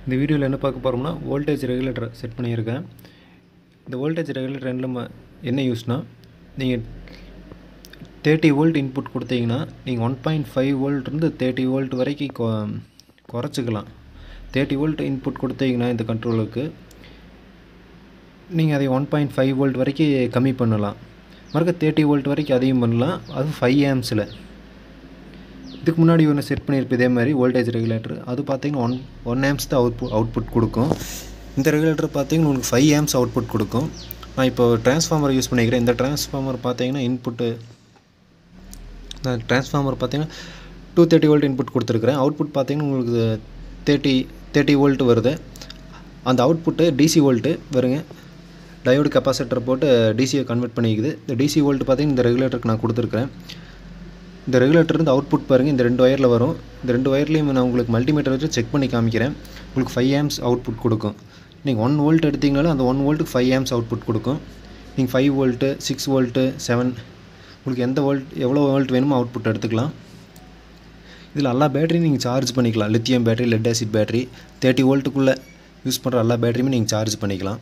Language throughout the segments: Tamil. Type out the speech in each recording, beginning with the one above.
இந்த வீடியோவில் என்ன பார்க்க போகிறோம்னா வோல்டேஜ் ரெகுலேட்டர் செட் பண்ணியிருக்கேன் இந்த வோல்டேஜ் ரெகுலேட்டர் என்ன என்ன யூஸ்னால் நீங்கள் தேர்ட்டி வோல்ட் இன்புட் கொடுத்தீங்கன்னா நீங்கள் ஒன் பாயிண்ட் ஃபைவ் வோல்ட்லேருந்து தேர்ட்டி வோல்ட் வரைக்கும் கொ குறைச்சிக்கலாம் தேர்ட்டி வோல்ட் இன்புட் கொடுத்தீங்கன்னா இந்த கண்ட்ரோலுக்கு நீங்கள் அதை ஒன் பாயிண்ட் ஃபைவ் வோல்ட் வரைக்கும் கம்மி பண்ணலாம் மறுக்க தேர்ட்டி வோல்ட் வரைக்கும் அதிகம் பண்ணலாம் அது ஃபைவ் ஆம்ஸில் இதுக்கு முன்னாடி ஒன்று செட் பண்ணியிருப்போம் இதே மாதிரி வோல்டேஜ் ரெகுலேட்டர் அது பார்த்தீங்கன்னா ஒன் ஒன் ஆம்ஸ் தான் அவுட்புட் அவுட்புட் கொடுக்கும் இந்த ரெகுலேட்டர் பார்த்தீங்கன்னா உங்களுக்கு ஃபைவ் ஆம்ஸ் அவுட்புட் கொடுக்கும் நான் இப்போ டிரான்ஸ்ஃபார்மர் யூஸ் பண்ணிக்கிறேன் இந்த டிரான்ஸ்ஃபார்மர் பார்த்தீங்கன்னா இன்புட்டு நான் டிரான்ஸ்ஃபார்மர் பார்த்தீங்கன்னா டூ தேர்ட்டி வோல்ட் இன்புட் கொடுத்துருக்குறேன் அவுட்புட் பார்த்தீங்கன்னா உங்களுக்கு தேர்ட்டி தேர்ட்டி வோல்ட் வருது அந்த அவுட்புட்டு டிசி வோல்ட்டு வருங்க டயோடு கெப்பாசிட்டர் போட்டு டிசியை கன்வெர்ட் பண்ணிக்குது இந்த டிசி வோல்ட் பார்த்தீங்கன்னா இந்த ரெகுலேட்டருக்கு நான் கொடுத்துருக்குறேன் இந்த ரெகுலேட்டர் இருந்து அவுட்புட் பாருங்கள் இந்த ரெண்டு ஒயரில் வரும் இந்த ரெண்டு ஒயர்லேயும் நான் உங்களுக்கு மல்டிமீட்டர் வச்சு செக் பண்ணி காமிக்கிறேன் உங்களுக்கு ஃபைவ் ஆம்ஸ் அவுட்புட் கொடுக்கும் நீங்கள் ஒன் வோல்ட் எடுத்தீங்கனாலும் அந்த ஒன் வோல்ட்டுக்கு ஃபைவ் ஆம்ஸ் அவுட்புட் கொடுக்கும் நீங்கள் five volt six volt seven உங்களுக்கு எந்த வோல்ட் எவ்வளோ வோல்ட் வேணுமோ அவுட்புட் எடுத்துக்கலாம் இதில் எல்லா பேட்டரியும் நீங்கள் சார்ஜ் பண்ணிக்கலாம் lithium battery lead acid battery thirty வோல்ட்டுக்குள்ளே யூஸ் பண்ணுற எல்லா பேட்டரியுமே நீங்கள் சார்ஜ் பண்ணிக்கலாம்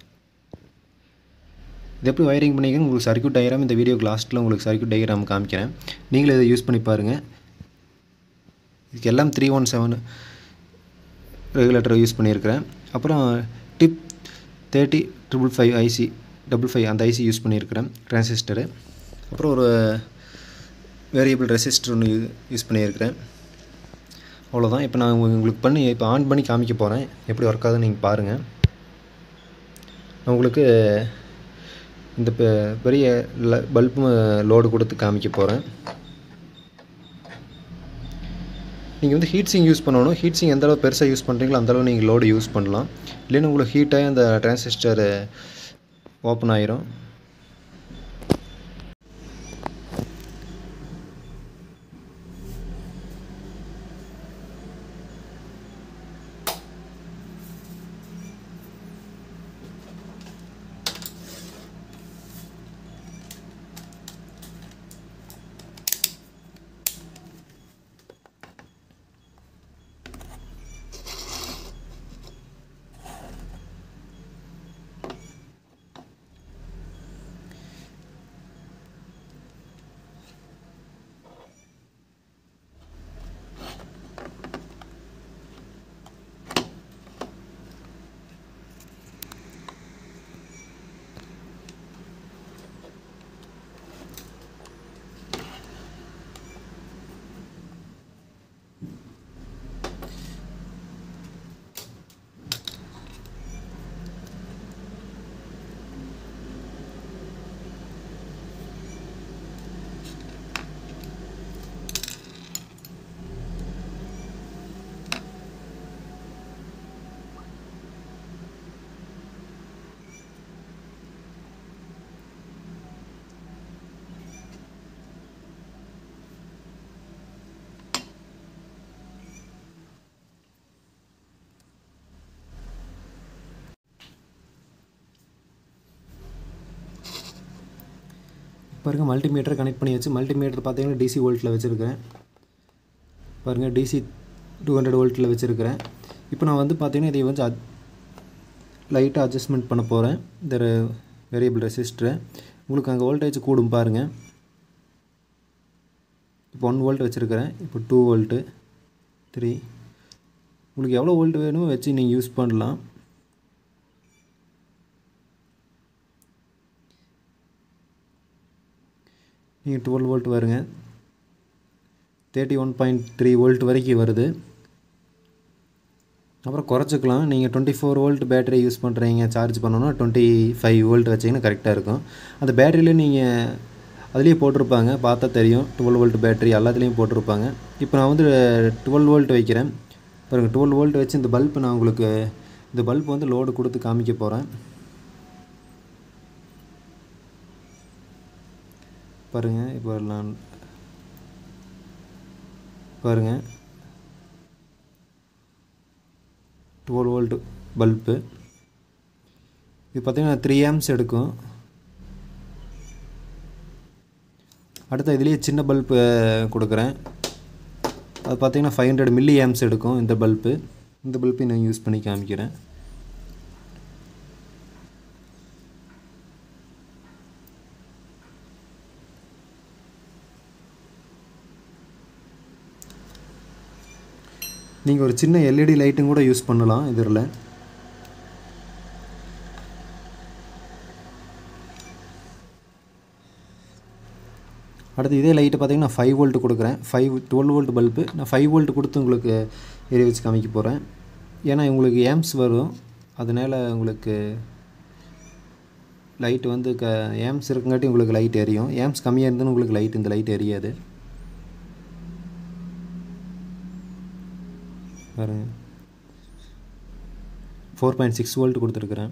இது எப்படி வயரிங் பண்ணிக்கணும் உங்களுக்கு சர்க்யூட் டயக்ராம் இந்த வீடியோக்கு லாஸ்ட்டில் உங்களுக்கு சர்க்யூட் டயக்ராம் காமிக்கிறேன் நீங்களும் இதை யூஸ் பண்ணி பாருங்கள் இதுக்கு எல்லாம் three one seven regulator use பண்ணியிருக்கிறேன் அப்புறம் dip thirty triple five IC double five அந்த ஐசி யூஸ் பண்ணியிருக்கிறேன் டிரான்சிஸ்டரு அப்புறம் ஒரு வேரியபிள் ரெசிஸ்டர் ஒன்று யூஸ் பண்ணியிருக்கிறேன் அவ்வளோதான் இப்போ நான் உங்களுக்கு பண்ணி இப்போ ஆன் பண்ணி காமிக்க போகிறேன் எப்படி ஒர்க் ஆகுதுன்னு நீங்கள் பாருங்கள் நான் உங்களுக்கு இந்த பெரிய பல்பு லோடு கொடுத்து காமிக்க போகிறேன் நீங்கள் வந்து ஹீட் சிங் யூஸ் பண்ணணும் ஹீட் சிங் எந்தளவு பெருசாக யூஸ் பண்ணுறீங்களோ அந்தளவு நீங்கள் லோடு யூஸ் பண்ணலாம் இல்லைன்னா உங்களுக்கு ஹீட்டாகி அந்த டிரான்சிஸ்டர் ஓப்பன் ஆயிரும் பாருங்கள் மல்டிமீட்டர் கனெக்ட் பண்ணி வச்சு மல்டிமீட்டர் பார்த்தீங்கன்னா டிசி வோல்ட்டில் வச்சுருக்கிறேன் பாருங்கள் டிசி டூ ஹண்ட்ரட் வோல்ட்டில் வச்சுருக்கிறேன் இப்போ நான் வந்து பார்த்தீங்கன்னா இதை வந்து லைட்டாக அட்ஜஸ்ட்மெண்ட் பண்ண போகிறேன் இந்த வேரியபிள் ரெசிஸ்டரை உங்களுக்கு அங்கே வோல்டேஜ் கூடும் பாருங்கள் இப்போ ஒன் வோல்ட் வச்சுருக்கிறேன் இப்போ டூ வோல்ட்டு த்ரீ உங்களுக்கு எவ்வளோ வோல்ட் வேணுமோ வச்சு நீங்கள் யூஸ் பண்ணலாம் நீங்கள் டுவெல் வோல்ட் வருங்க thirty one point three volt வரைக்கும் வருது அப்புறம் குறைச்சிக்கலாம் நீங்கள் twenty four volt battery use பண்ணுறீங்க சார்ஜ் பண்ணணும்னா டுவெண்ட்டி ஃபைவ் வோல்ட் வச்சிங்கன்னா கரெக்டாக இருக்கும் அந்த பேட்டரியில் நீங்கள் அதுலேயே போட்டிருப்பாங்க பார்த்தா தெரியும் டுவெல் வோல்ட் பேட்டரி எல்லாத்துலேயும் போட்டிருப்பாங்க இப்போ நான் வந்து டுவெல் வோல்ட் வைக்கிறேன் பாருங்கள் டுவெல் வோல்ட் வச்சு இந்த பல்ப் நான் உங்களுக்கு இந்த பல்ப் வந்து லோடு கொடுத்து காமிக்க போகிறேன் பாருங்கள் இப்போ நான் பாருங்கள் டுவெல் வோல்ட் பல்பு இது பார்த்திங்கன்னா த்ரீ ஆம்ஸ் எடுக்கும் அடுத்து இதுலேயே சின்ன பல்பு கொடுக்குறேன் அது பார்த்திங்கன்னா ஃபைவ் ஹண்ட்ரட் மில்லி ஆம்ஸ் எடுக்கும் இந்த பல்பு இந்த பல்பை நான் யூஸ் பண்ணி காமிக்கிறேன் நீங்கள் ஒரு சின்ன எல்இடி லைட்டும் கூட யூஸ் பண்ணலாம் இதில் அடுத்து இதே லைட்டு பார்த்தீங்கன்னா ஃபைவ் வோல்ட் கொடுக்குறேன் ஃபைவ் டுவெல் வோல்ட் பல்பு நான் ஃபைவ் வோல்ட் கொடுத்து உங்களுக்கு எரிய வச்சு காமிக்க போகிறேன் ஏன்னா உங்களுக்கு ஏம்ஸ் வரும் அதனால் உங்களுக்கு லைட் வந்து க ஏம்ஸ் இருக்குங்காட்டி உங்களுக்கு லைட் எரியும் ஏம்ஸ் கம்மியாக இருந்துன்னு உங்களுக்கு லைட் இந்த லைட் எரியாது பாருங்க ஃபோர் பாயிண்ட் சிக்ஸ் வோல்ட் கொடுத்துருக்குறேன்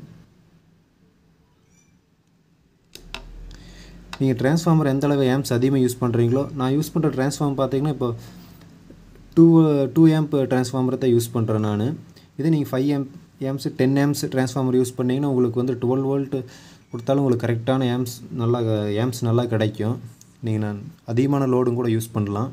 நீங்கள் ட்ரான்ஸ்ஃபார்மர் எந்த அளவு ஏம்ஸ் அதிகமாக யூஸ் பண்ணுறீங்களோ நான் யூஸ் பண்ணுற ட்ரான்ஸ்ஃபார்மர் பார்த்தீங்கன்னா இப்போ டூ டூ ஏம்ப் ட்ரான்ஸ்ஃபார்மரை தான் யூஸ் பண்ணுறேன் நான் இதே நீங்கள் five amp amps ten amps transformer use பண்ணிங்கன்னா உங்களுக்கு வந்து டுவெல் வோல்ட் கொடுத்தாலும் உங்களுக்கு கரெக்டான ஏம்ஸ் நல்லா ஏம்ஸ் நல்லா கிடைக்கும் நீங்கள் நான் அதிகமான லோடும் கூட யூஸ் பண்ணலாம்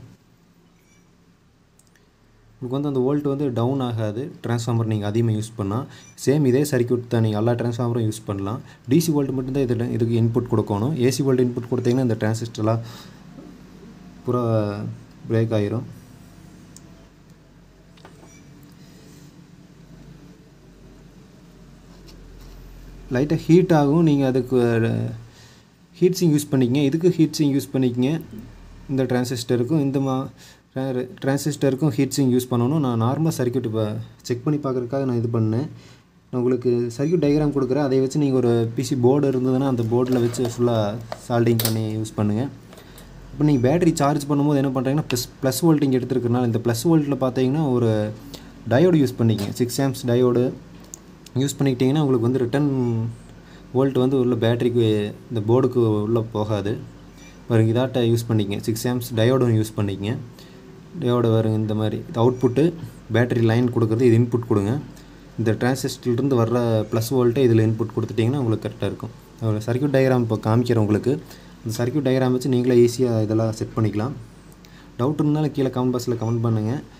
உங்களுக்கு வந்து அந்த வோல்ட் வந்து டவுன் ஆகாது ட்ரான்ஸ்ஃபார்மர் நீங்கள் அதிகமாக யூஸ் பண்ணால் சேம் இதே சர்க்யூட் தான் நீங்கள் எல்லா ட்ரான்ஸ்ஃபார்மரும் யூஸ் பண்ணலாம் டிசி வோல்ட் மட்டும்தான் இதில் இதுக்கு இன்புட் கொடுக்கணும் ஏசி வோல்ட் இன்புட் கொடுத்தீங்கன்னா இந்த டிரான்சிஸ்டர்லாம் பூரா பிரேக் ஆயிரும் லைட்டாக ஹீட் ஆகும் நீங்கள் அதுக்கு ஹீட் சிங் யூஸ் பண்ணிக்கங்க இதுக்கு ஹீட் சிங் யூஸ் பண்ணிக்கங்க இந்த டிரான்சிஸ்டருக்கும் இந்த மா டிரான்சிஸ்டருக்கும் ஹீட் சிங் யூஸ் பண்ணணும் நான் நார்மல் சர்க்யூட் இப்போ செக் பண்ணி பார்க்குறதுக்காக நான் இது பண்ணேன் நான் உங்களுக்கு சர்க்யூட் டயக்ராம் கொடுக்குறேன் அதை வச்சு நீங்கள் ஒரு பிசி போர்டு இருந்ததுன்னா அந்த போர்டில் வச்சு ஃபுல்லாக சால்டிங் பண்ணி யூஸ் பண்ணுங்கள் இப்போ நீங்கள் பேட்டரி சார்ஜ் பண்ணும்போது என்ன பண்ணுறீங்கன்னா ப்ளஸ் ப்ளஸ் வோல்ட்டிங் எடுத்துருக்கனால இந்த ப்ளஸ் வோல்ட்டில் பார்த்தீங்கன்னா ஒரு டயோடு யூஸ் பண்ணிக்கங்க சிக்ஸ் ஆம்ஸ் டயோடு யூஸ் பண்ணிக்கிட்டிங்கன்னா உங்களுக்கு வந்து ரிட்டன் வோல்ட் வந்து உள்ள பேட்டரிக்கு இந்த போர்டுக்கு உள்ளே போகாது வருங்க இதாட்ட யூஸ் பண்ணிக்கங்க சிக்ஸ் ஆம்ஸ் டயோடும் யூஸ் பண்ணிக்கங்க டயோடு வருங்க இந்த மாதிரி இது அவுட்புட்டு பேட்டரி லைன் கொடுக்குறது இது இன்புட் கொடுங்க இந்த டிரான்சிஸ்டர்லேருந்து வர்ற ப்ளஸ் வோல்ட்டை இதில் இன்புட் கொடுத்துட்டிங்கன்னா உங்களுக்கு கரெக்டாக இருக்கும் சர்க்யூட் டயக்ராம் இப்போ காமிக்கிறேன் உங்களுக்கு இந்த சர்க்யூட் டயக்ராம் வச்சு நீங்களே ஈஸியாக இதெல்லாம் செட் பண்ணிக்கலாம் டவுட் இருந்தாலும் கீழே கமெண்ட் பாக்ஸில் கமெண்ட் பண்ணுங்கள்